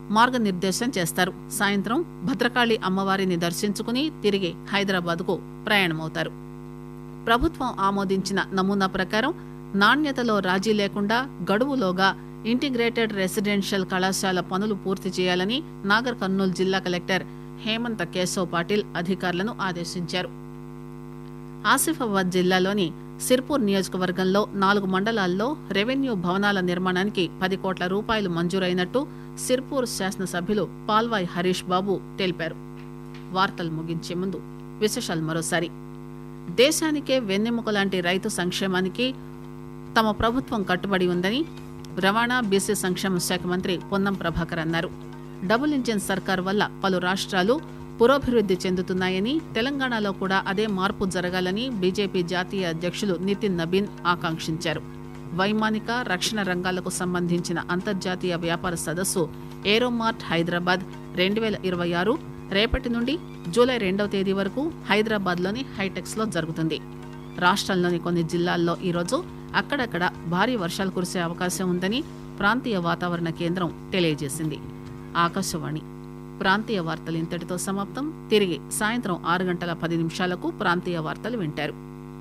మార్గనిర్దేశం చేస్తారు సాయంత్రం భద్రకాళి అమ్మవారిని దర్శించుకుని తిరిగి హైదరాబాద్కు ప్రయాణమవుతారు ప్రభుత్వం ఆమోదించిన నమూనా ప్రకారం నాణ్యతలో రాజీ లేకుండా గడువులోగా ఇంటిగ్రేటెడ్ రెసిడెన్షియల్ కళాశాల పనులు పూర్తి చేయాలని నాగర్ కర్నూలు జిల్లా కలెక్టర్ హేమంత్ కేశవ్ పాటిల్ అధికారులను ఆదేశించారు ఆసిఫాబాద్ జిల్లాలోని సిర్పూర్ నియోజకవర్గంలో నాలుగు మండలాల్లో రెవెన్యూ భవనాల నిర్మాణానికి పది కోట్ల రూపాయలు మంజూరైనట్టు సిర్పూర్ శాసనసభ్యులు పాల్వాయ్ హరీష్ బాబు తెలిపారు వార్తలు ముగించే ముందు విశేషాలు మరోసారి దేశానికే వెన్నెముక లాంటి రైతు సంక్షేమానికి తమ ప్రభుత్వం కట్టుబడి ఉందని రవాణా బీసీ సంక్షేమ శాఖ మంత్రి పొన్నం ప్రభాకర్ అన్నారు డబుల్ ఇంజిన్ సర్కార్ వల్ల పలు రాష్ట్రాలు పురోభివృద్ది చెందుతున్నాయని తెలంగాణలో కూడా అదే మార్పు జరగాలని బీజేపీ జాతీయ అధ్యక్షులు నితిన్ నబీన్ ఆకాంక్షించారు వైమానిక రక్షణ రంగాలకు సంబంధించిన అంతర్జాతీయ వ్యాపార సదస్సు ఏరోమార్ట్ హైదరాబాద్ రెండు వేల ఇరవై ఆరు రేపటి నుండి జూలై రెండవ తేదీ వరకు హైదరాబాద్లోని హైటెక్స్ లో జరుగుతుంది రాష్ట్రంలోని కొన్ని జిల్లాల్లో ఈరోజు అక్కడక్కడ భారీ వర్షాలు కురిసే అవకాశం ఉందని ప్రాంతీయ వాతావరణ కేంద్రం తెలియజేసింది ఆకాశవాణి ప్రాంతీయ వార్తలు ఇంతటితో సమాప్తం తిరిగి సాయంత్రం ఆరు గంటల పది నిమిషాలకు ప్రాంతీయ వార్తలు వింటారు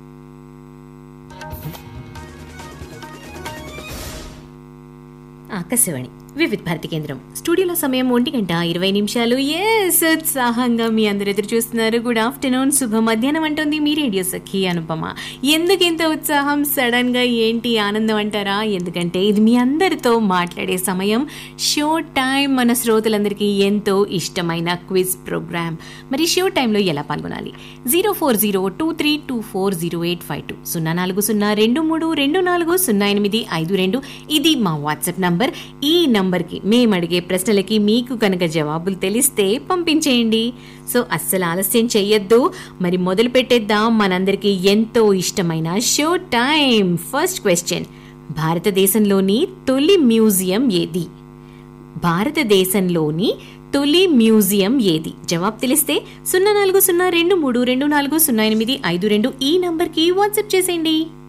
ఆకాశవాణి వివిధ భారతి కేంద్రం స్టూడియోలో సమయం ఒంటి గంట ఇరవై నిమిషాలు ఎస్ ఉత్సాహంగా మీ అందరు ఎదురు చూస్తున్నారు గుడ్ ఆఫ్టర్నూన్ శుభ మధ్యాహ్నం అంటుంది మీ రేడియో సఖి అనుపమ ఎందుకు ఇంత ఉత్సాహం సడన్ గా ఏంటి ఆనందం అంటారా ఎందుకంటే ఇది మీ అందరితో మాట్లాడే సమయం షో టైం మన శ్రోతలందరికీ ఎంతో ఇష్టమైన క్విజ్ ప్రోగ్రామ్ మరి షో టైంలో ఎలా పాల్గొనాలి zero four zero two three two four zero eight five two సున్నా నాలుగు సున్నా రెండు మూడు రెండు నాలుగు సున్నా ఎనిమిది ఐదు రెండు ఇది మా వాట్సాప్ నంబర్ ఈ నంబర్కి మేము అడిగే ప్రశ్నలకి మీకు కనుక జవాబులు తెలిస్తే పంపించేయండి సో అస్సలు ఆలస్యం చెయ్యొద్దు మరి మొదలు పెట్టేద్దాం మనందరికీ ఎంతో ఇష్టమైన షో టైం ఫస్ట్ క్వశ్చన్ భారతదేశంలోని తొలి మ్యూజియం ఏది భారతదేశంలోని తొలి మ్యూజియం ఏది జవాబు తెలిస్తే సున్నా నాలుగు సున్నా రెండు మూడు రెండు నాలుగు సున్నా ఎనిమిది ఐదు రెండు ఈ నంబర్కి వాట్సాప్ చేసేయండి